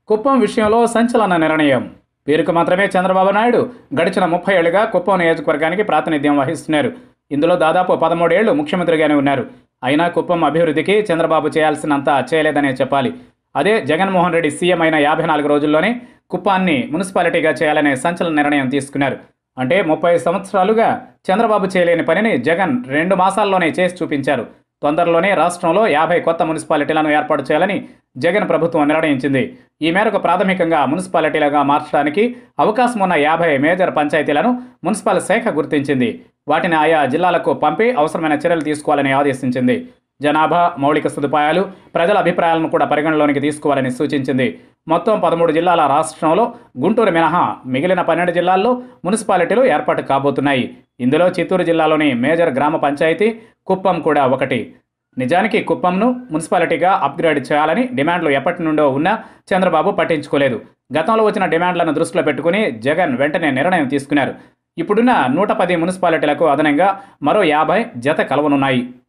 కుప్పం విషయంలో సంచలన నిర్ణయం పేరుకు మాత్రమే చంద్రబాబు నాయుడు గడిచిన ముప్పై ఏళ్లుగా కుప్పం నియోజకవర్గానికి ప్రాతినిధ్యం వహిస్తున్నారు ఇందులో దాదాపు పదమూడేళ్లు ముఖ్యమంత్రిగానే ఉన్నారు అయినా కుప్పం అభివృద్ధికి చంద్రబాబు చేయాల్సినంత చేయలేదనే చెప్పాలి అదే జగన్మోహన్ రెడ్డి సీఎం అయిన యాభై నాలుగు రోజుల్లోనే కుప్పాన్ని మున్సిపాలిటీగా చేయాలనే సంచలన నిర్ణయం తీసుకున్నారు అంటే ముప్పై సంవత్సరాలుగా చంద్రబాబు చేయలేని పనిని జగన్ రెండు మాసాల్లోనే చేసి చూపించారు తొందరలోనే రాష్ట్రంలో యాభై కొత్త మున్సిపాలిటీలను ఏర్పాటు చేయాలని జగన్ ప్రభుత్వం నిర్ణయించింది ఈ మేరకు ప్రాథమికంగా మున్సిపాలిటీలుగా మార్చడానికి అవకాశం ఉన్న యాభై మేజర్ పంచాయతీలను మున్సిపల్ శాఖ గుర్తించింది వాటిని ఆయా జిల్లాలకు పంపి అవసరమైన చర్యలు తీసుకోవాలని ఆదేశించింది జనాభా మౌలిక సదుపాయాలు ప్రజల అభిప్రాయాలను కూడా పరిగణలోనికి తీసుకోవాలని సూచించింది మొత్తం పదమూడు జిల్లాల రాష్ట్రంలో గుంటూరు మినహా మిగిలిన పన్నెండు జిల్లాల్లో మున్సిపాలిటీలు ఏర్పాటు కాబోతున్నాయి ఇందులో చిత్తూరు జిల్లాలోని మేజర్ గ్రామ పంచాయతీ కుప్పం కూడా ఒకటి నిజానికి కుప్పంను మున్సిపాలిటీగా అప్గ్రేడ్ చేయాలని డిమాండ్లు ఎప్పటి నుండో ఉన్నా చంద్రబాబు పట్టించుకోలేదు గతంలో వచ్చిన డిమాండ్లను దృష్టిలో పెట్టుకుని జగన్ వెంటనే నిర్ణయం తీసుకున్నారు ఇప్పుడున్న నూట పది మున్సిపాలిటీలకు అదనంగా మరో యాభై జత కలవనున్నాయి